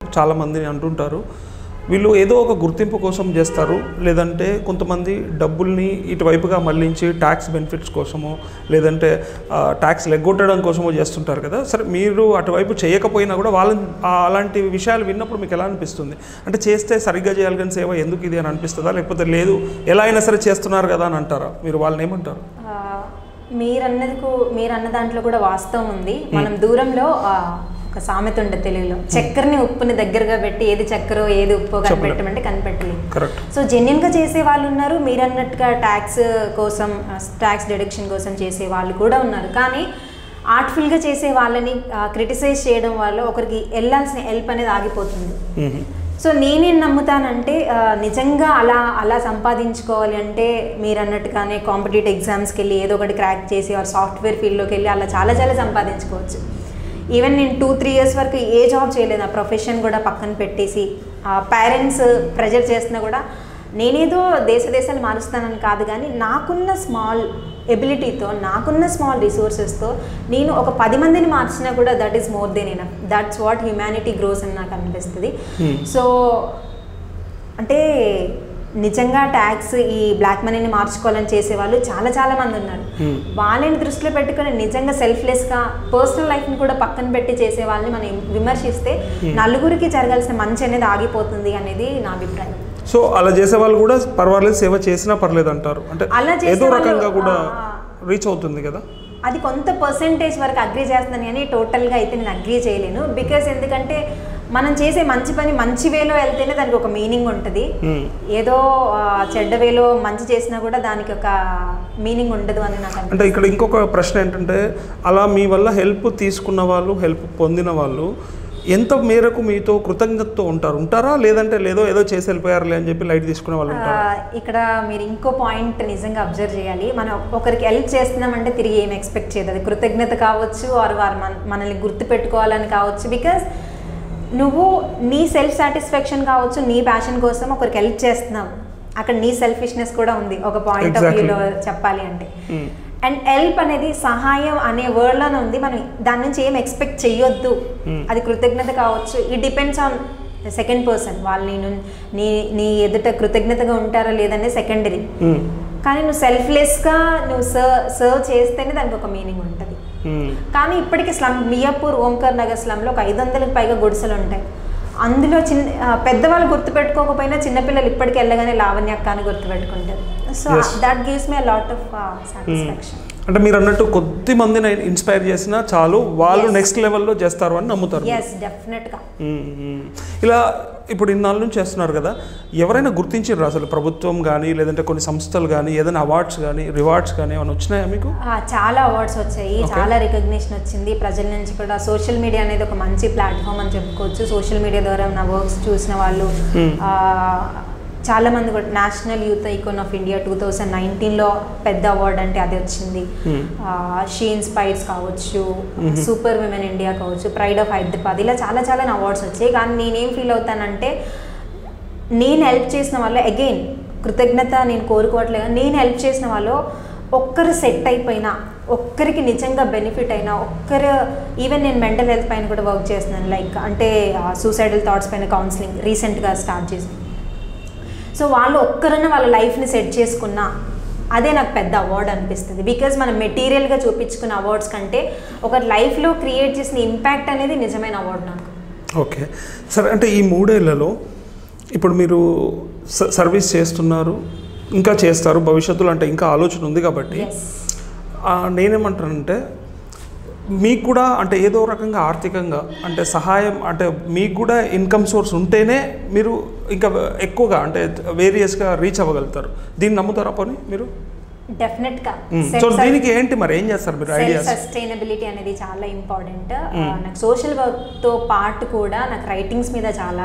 చాలామంది అంటుంటారు వీళ్ళు ఏదో ఒక గుర్తింపు కోసం చేస్తారు లేదంటే కొంతమంది డబ్బుల్ని ఇటువైపుగా మళ్ళించి ట్యాక్స్ బెనిఫిట్స్ కోసమో లేదంటే ట్యాక్స్ లెగ్గొట్టడం కోసమో చేస్తుంటారు కదా సరే మీరు అటువైపు చేయకపోయినా కూడా వాళ్ళని ఆ అలాంటి విషయాలు విన్నప్పుడు మీకు ఎలా అనిపిస్తుంది అంటే చేస్తే సరిగ్గా చేయాలి కానీ సేవ ఎందుకు ఇది అని అనిపిస్తుందా లేకపోతే లేదు ఎలా అయినా సరే చేస్తున్నారు కదా అని అంటారా మీరు వాళ్ళని ఏమంటారు ఆ, మీరన్నదికు మీరన్న దాంట్లో కూడా వాస్తవం ఉంది మనం దూరంలో ఆ, ఒక సామెత ఉంటుంది తెలుగులో చక్కెరని ఉప్పుని దగ్గరగా పెట్టి ఏది చక్కెర ఏది ఉప్పు కనిపెట్టమంటే కనిపెట్టలేదు కరెక్ట్ సో జెన్యున్గా చేసే వాళ్ళు ఉన్నారు మీరు అన్నట్టుగా ట్యాక్స్ కోసం ట్యాక్స్ డిడక్షన్ కోసం చేసే వాళ్ళు కూడా ఉన్నారు కానీ ఆర్ట్ఫుల్గా చేసే వాళ్ళని క్రిటిసైజ్ చేయడం వల్ల ఒకరికి వెళ్ళాల్సిన హెల్ప్ అనేది ఆగిపోతుంది సో నేనేం నమ్ముతానంటే ఆ, నిజంగా అలా అలా సంపాదించుకోవాలి అంటే మీరు అన్నట్టుగానే కాంపిటేటివ్ ఎగ్జామ్స్కి వెళ్ళి ఏదో ఒకటి క్రాక్ చేసి ఆర్ సాఫ్ట్వేర్ ఫీల్డ్లోకి వెళ్ళి అలా చాలా చాలా సంపాదించుకోవచ్చు ఈవెన్ నేను టూ త్రీ ఇయర్స్ వరకు ఏ జాబ్ చేయలేదు ఆ ప్రొఫెషన్ కూడా పక్కన పెట్టేసి పేరెంట్స్ ప్రెజర్ చేస్తున్నా కూడా నేనేదో దేశ దేశాలు మారుస్తానని కాదు కానీ నాకున్న స్మాల్ ఎబిలిటీతో నాకున్న స్మాల్ రిసోర్సెస్తో నేను ఒక పది మందిని మార్చినా కూడా that is more than enough that's what humanity grows అని నాకు అనిపిస్తుంది సో అంటే నిజంగా ట్యాక్స్ ఈ బ్లాక్ మనీని మార్చుకోవాలని చేసే వాళ్ళు చాలా చాలా మంది ఉన్నారు Hmm. వాళ్ళని దృష్టిలో పెట్టుకొని నిజంగా సెల్ఫ్లెస్గా పర్సనల్ లైఫ్ని కూడా పక్కన పెట్టి చేసే వాళ్ళని మనం విమర్శిస్తే నలుగురికి జరగాల్సిన మంచి అనేది ఆగిపోతుంది అనేది నా అభిప్రాయం సో అలా చేసే వాళ్ళు కూడా పర్వాలేదు సేవ చేసినా పర్లేదు అంటారు అంటే అలా చేసే ఏదో వాళ్ళు, రకంగా కూడా ఆ, రీచ్ అవుతుంది కదా అది కొంత పర్సంటేజ్ వరకు అగ్రీ చేస్తున్నాను కానీ టోటల్గా అయితే నేను అగ్రీ చేయలేను బికాస్ ఎందుకంటే మనం చేసే మంచి పని మంచి వేలో వెళ్తేనే దానికి ఒక మీనింగ్ ఉంటుంది Hmm. ఏదో ఆ, చెడ్డ వేలో మంచి చేసినా కూడా దానికి ఒక మీనింగ్ ఉండదు అని నాకు అనిపిస్తుంది అంటే ఇక్కడ ఇంకొక ప్రశ్న ఏంటంటే అలా మీ వల్ల హెల్ప్ తీసుకున్న వాళ్ళు హెల్ప్ పొందిన వాళ్ళు ఎంత మేరకు మీతో కృతజ్ఞతతో ఉంటారు ఉంటారా లేదంటే లేదో ఏదో చేసి వెళ్ళిపోయారులే అని చెప్పి లైట్ తీసుకునే వాళ్ళు ఆ, ఉంటారా ఇక్కడ మీరు ఇంకో పాయింట్ నిజంగా అబ్జర్వ్ చేయాలి మనం ఒకరికి హెల్ప్ చేస్తున్నామంటే తిరిగి ఏం ఎక్స్పెక్ట్ చేయదు అది కృతజ్ఞత కావచ్చు ఆర్ వారు మన మనల్ని గుర్తు పెట్టుకోవాలని కావచ్చు బికాస్ నువ్వు నీ సెల్ఫ్ సాటిస్ఫాక్షన్ కావచ్చు నీ ప్యాషన్ కోసం ఒకరికి హెల్ప్ చేస్తున్నావు అక్కడ నీ సెల్ఫిష్నెస్ కూడా ఉంది ఒక పాయింట్ ఆఫ్ Exactly. వ్యూలో చెప్పాలి అంటే Hmm. అండ్ హెల్ప్ అనేది సహాయం అనే వర్డ్లోనే ఉంది మనం దాని నుంచి ఏం ఎక్స్పెక్ట్ చెయ్యొద్దు Hmm. అది కృతజ్ఞత కావచ్చు it depends on second person వాళ్ళు నేను నీ నీ ఎదుట కృతజ్ఞతగా ఉంటారా లేదనే సెకండరీ మ్మ్. కానీ నువ్వు సెల్ఫ్లెస్గా నువ్వు సర్వ్ సర్వ్ చేస్తేనే దానికి ఒక మీనింగ్ ఉంటుంది మ్మ్. కానీ ఇప్పటికీ స్లమ్ మియాపూర్ ఓంకార్ నగర్ స్లమ్లో ఒక ఐదు వందలకు పైగా గుడిసెలు ఉంటాయి అందులో చిన్న ఆ, పెద్దవాళ్ళు గుర్తుపెట్టుకోకపోయినా చిన్నపిల్లలు ఇప్పటికి వెళ్ళగానే లావణ్య అక్క అని గుర్తుపెట్టుకుంటారు so Yes. That gives me lot of satisfaction అంటే మీరు అన్నట్టు కొద్ది మందిని ఇన్స్పైర్ చేసినా చాలు వాళ్ళు Yes. నెక్స్ట్ లెవెల్లో చేస్తారు అని నమ్ముతారు ఎస్ డెఫినెట్గా మ్మ్. మ్మ్. ఇలా ఇప్పుడు ఇన్నాళ్ళ నుంచి చేస్తున్నారు కదా ఎవరైనా గుర్తించారు అసలు ప్రభుత్వం కానీ లేదంటే కొన్ని సంస్థలు కానీ ఏదైనా అవార్డ్స్ కానీ రివార్డ్స్ కానీ ఏమైనా వచ్చినాయా మీకు ఆ, చాలా అవార్డ్స్ వచ్చాయి Okay. చాలా రికగ్నిషన్ వచ్చింది ప్రజల నుంచి కూడా సోషల్ మీడియా అనేది ఒక మంచి ప్లాట్ఫామ్ అని చెప్పుకోవచ్చు సోషల్ మీడియా ద్వారా నా వర్క్స్ చూసిన వాళ్ళు Hmm. ఆ, చాలా మంది కూడా national youth icon of India two thousand నైన్టీన్లో పెద్ద అవార్డ్ అంటే అది వచ్చింది Hmm. షీ ఇన్స్పైర్స్ కావచ్చు సూపర్ విమెన్ ఇండియా కావచ్చు ప్రైడ్ ఆఫ్ హైదరాబాద్ ఇలా చాలా చాలా అవార్డ్స్ వచ్చాయి కానీ నేనేం ఫీల్ అవుతానంటే నేను హెల్ప్ చేసిన వాళ్ళు అగైన్ కృతజ్ఞత నేను కోరుకోవట్లేదు కానీ నేను హెల్ప్ చేసిన వాళ్ళు ఒక్కరు సెట్ అయిపోయినా ఒక్కరికి నిజంగా బెనిఫిట్ అయినా ఒక్కరు ఈవెన్ నేను మెంటల్ హెల్త్ పైన కూడా వర్క్ చేస్తున్నాను లైక్ అంటే సూసైడల్ థాట్స్ పైన కౌన్సిలింగ్ రీసెంట్గా స్టార్ట్ చేసి సో వాళ్ళు ఒక్కరన్నా వాళ్ళ లైఫ్ని సెట్ చేసుకున్నా అదే నాకు పెద్ద అవార్డ్ అనిపిస్తుంది బికాజ్ మనం మెటీరియల్గా చూపించుకున్న అవార్డ్స్ కంటే ఒక లైఫ్లో క్రియేట్ చేసిన ఇంపాక్ట్ అనేది నిజమైన అవార్డు నాకు ఓకే సరే అంటే ఈ మూడేళ్లలో ఇప్పుడు మీరు స- సర్వీస్ చేస్తున్నారు ఇంకా చేస్తారు భవిష్యత్తులో అంటే ఇంకా ఆలోచన ఉంది కాబట్టి ఎస్ ఆ, నేనేమంటానంటే మీకు కూడా అంటే ఏదో రకంగా ఆర్థికంగా అంటే సహాయం అంటే మీకు కూడా ఇన్కమ్ సోర్స్ ఉంటేనే మీరు ఇంకా ఎక్కువగా అంటే వేరియస్గా రీచ్ అవ్వగలుగుతారు దీన్ని నమ్ముతారా పోనీ మీరు డెఫినెట్గా సో దీనికి ఏంటి మరి ఏం చేస్తారు మీరు సెల్ఫ్ ఐడియాస్ సస్టైనబిలిటీ అనేది చాలా ఇంపార్టెంట్ నాకు సోషల్ వర్క్తో పాటు కూడా నాకు రైటింగ్స్ మీద చాలా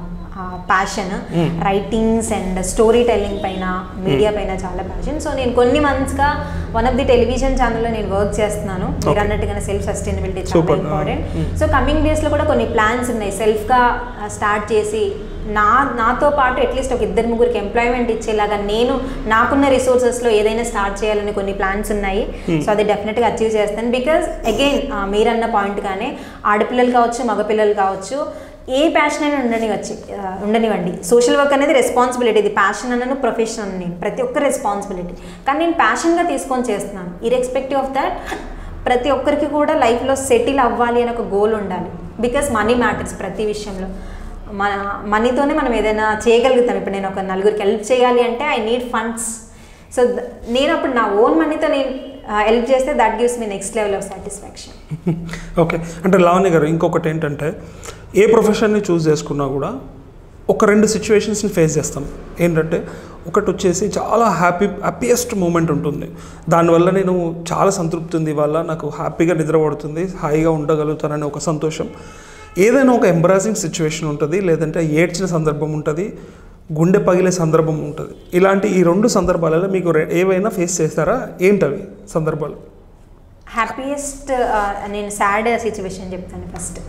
passion Mm. Writings and story telling పైన మీడియా పైన చాలా ప్యాషన్ సో నేను కొన్ని మంత్స్గా వన్ ఆఫ్ ది టెలివిజన్ ఛానల్లో నేను వర్క్ చేస్తున్నాను మీరు Okay. అన్నట్టుగానే సెల్ఫ్ సస్టైనబిలిటీ చాలా Super. Important Mm. So coming డేస్లో కూడా కొన్ని ప్లాన్స్ ఉన్నాయి సెల్ఫ్గా స్టార్ట్ చేసి నా నాతో పాటు అట్లీస్ట్ ఒక ఇద్దరు ముగ్గురికి ఎంప్లాయ్మెంట్ ఇచ్చేలాగా నేను నాకున్న రిసోర్సెస్లో ఏదైనా స్టార్ట్ చేయాలని కొన్ని ప్లాన్స్ ఉన్నాయి Hmm. సో అది డెఫినెట్గా అచీవ్ చేస్తాను బికాజ్ అగైన్ మీరన్న పాయింట్ గానే ఆడపిల్లలు కావచ్చు మగపిల్లలు కావచ్చు ఏ ప్యాషన్ అయినా ఉండని వచ్చి ఆ, ఉండనివ్వండి సోషల్ వర్క్ అనేది రెస్పాన్సిబిలిటీ ఇది ప్యాషన్ అన్నను ప్రొఫెషన్ అని నేను ప్రతి ఒక్క రెస్పాన్సిబిలిటీ కానీ నేను ప్యాషన్గా తీసుకొని చేస్తున్నాను ఇరెస్పెక్టివ్ ఆఫ్ దట్ ప్రతి ఒక్కరికి కూడా లైఫ్లో సెటిల్ అవ్వాలి అని ఒక గోల్ ఉండాలి బికాస్ మనీ మ్యాటర్స్ ప్రతి విషయంలో మన మనీతోనే మనం ఏదైనా చేయగలుగుతాం ఇప్పుడు నేను ఒక నలుగురికి హెల్ప్ చేయాలి అంటే ఐ నీడ్ ఫండ్స్ సో నేను అప్పుడు నా ఓన్ మనీతో నేను హెల్ప్ చేస్తే that gives me next level of satisfaction okay అంటే లావణ్య గారు ఇంకొకటి ఏంటంటే ఏ ప్రొఫెషన్ని చూస్ చేసుకున్నా కూడా ఒక రెండు సిచ్యువేషన్స్ని ఫేస్ చేస్తాం ఏంటంటే ఒకటి వచ్చేసి చాలా హ్యాపీ హ్యాపీయెస్ట్ మూమెంట్ ఉంటుంది దానివల్ల నేను చాలా సంతృప్తి ఉంది ఇవాళ నాకు హ్యాపీగా నిద్రపడుతుంది హాయిగా ఉండగలుగుతానని ఒక సంతోషం ఏదైనా ఒక ఎంబరాసింగ్ సిచ్యువేషన్ ఉంటుంది లేదంటే ఏడ్చిన సందర్భం ఉంటుంది గుండె పగిలే సందర్భం ఉంటుంది ఇలాంటి ఈ రెండు సందర్భాలలో మీకు రె- ఏవైనా ఫేస్ చేస్తారా ఏంటవి సందర్భాలు హ్యాపీయెస్ట్ నేను సాడ్ సిచ్యువేషన్ చెప్తాను ఫస్ట్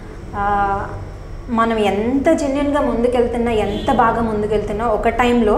మనం ఎంత జెన్యున్గా ముందుకెళ్తున్నా ఎంత బాగా ముందుకెళ్తున్నా ఒక టైంలో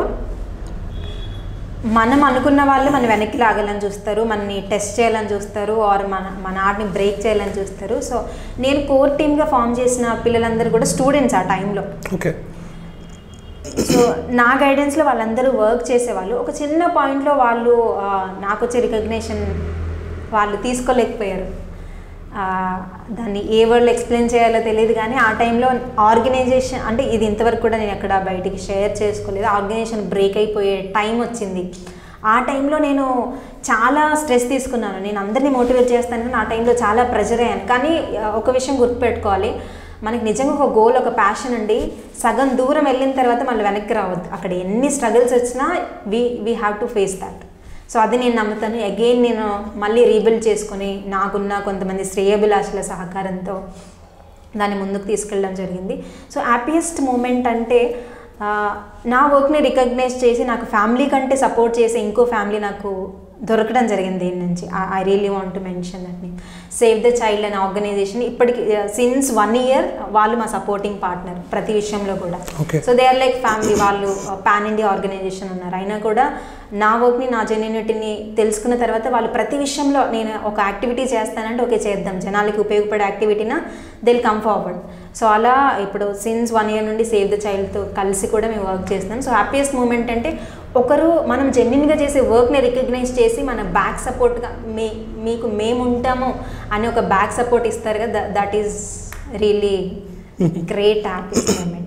మనం అనుకున్న వాళ్ళు మన వెనక్కి లాగాలని చూస్తారు మనని టెస్ట్ చేయాలని చూస్తారు ఆర్ మన మన ఆర్ట్ని బ్రేక్ చేయాలని చూస్తారు సో నేను కోర్ టీమ్గా ఫామ్ చేసిన పిల్లలందరూ కూడా స్టూడెంట్స్ ఆ టైంలో ఓకే సో నా గైడెన్స్లో వాళ్ళందరూ వర్క్ చేసేవాళ్ళు ఒక చిన్న పాయింట్లో వాళ్ళు ఆ, నాకు వచ్చే రికగ్నేషన్ వాళ్ళు తీసుకోలేకపోయారు ఆ, దాన్ని ఏ వర్డ్లో ఎక్స్ప్లెయిన్ చేయాలో తెలియదు కానీ ఆ టైంలో ఆర్గనైజేషన్ అంటే ఇది ఇంతవరకు కూడా నేను ఎక్కడ బయటికి షేర్ చేసుకోలేదు ఆర్గనైజేషన్ బ్రేక్ అయిపోయే టైం వచ్చింది ఆ టైంలో నేను చాలా స్ట్రెస్ తీసుకున్నాను నేను అందరినీ మోటివేట్ చేస్తాను కానీ ఆ టైంలో చాలా ప్రెజర్ అయ్యాను కానీ ఆ, ఒక విషయం గుర్తుపెట్టుకోవాలి మనకి నిజంగా ఒక గోల్ ఒక ప్యాషన్ అండి సగం దూరం వెళ్ళిన తర్వాత మళ్ళీ వెనక్కి రావద్దు అక్కడ ఎన్ని స్ట్రగుల్స్ వచ్చినా we we have to face that so అది నేను నమ్ముతాను అగైన్ నేను మళ్ళీ రీబిల్డ్ చేసుకొని నాకున్న కొంతమంది శ్రేయభిలాషుల సహకారంతో దాన్ని ముందుకు తీసుకెళ్ళడం జరిగింది సో హ్యాపీయెస్ట్ మూమెంట్ అంటే ఆ, నా వర్క్ని రికగ్నైజ్ చేసి నాకు ఫ్యామిలీ కంటే సపోర్ట్ చేసే ఇంకో ఫ్యామిలీ నాకు దొరకడం జరిగింది దీని నుంచి I really want to mention that name save the child అనే ఆర్గనైజేషన్ ఇప్పటికి సిన్స్ వన్ ఇయర్ వాళ్ళు మా సపోర్టింగ్ పార్ట్నర్ ప్రతి విషయంలో కూడా Okay. So they are like family వాళ్ళు పాన్ ఇండియా ఆర్గనైజేషన్ ఉన్నారు అయినా కూడా నా వర్క్ని నా జెన్యునిటీని తెలుసుకున్న తర్వాత వాళ్ళు ప్రతి విషయంలో నేను ఒక యాక్టివిటీ చేస్తానంటే ఓకే చేద్దాం జనాలకి ఉపయోగపడే యాక్టివిటీనా దిల్ కమ్ ఫార్వర్డ్ సో అలా ఇప్పుడు సిన్స్ వన్ ఇయర్ నుండి సేవ్ ద చైల్డ్తో కలిసి కూడా మేము వర్క్ చేస్తున్నాం సో హ్యాపీయెస్ట్ మూమెంట్ అంటే ఒకరు మనం జెన్యున్గా చేసే వర్క్ని రికగ్నైజ్ చేసి మన బ్యాక్ సపోర్ట్గా మీ మీకు మేము ఉంటాము అని ఒక బ్యాక్ సపోర్ట్ ఇస్తారు కదా that is really great happiest moment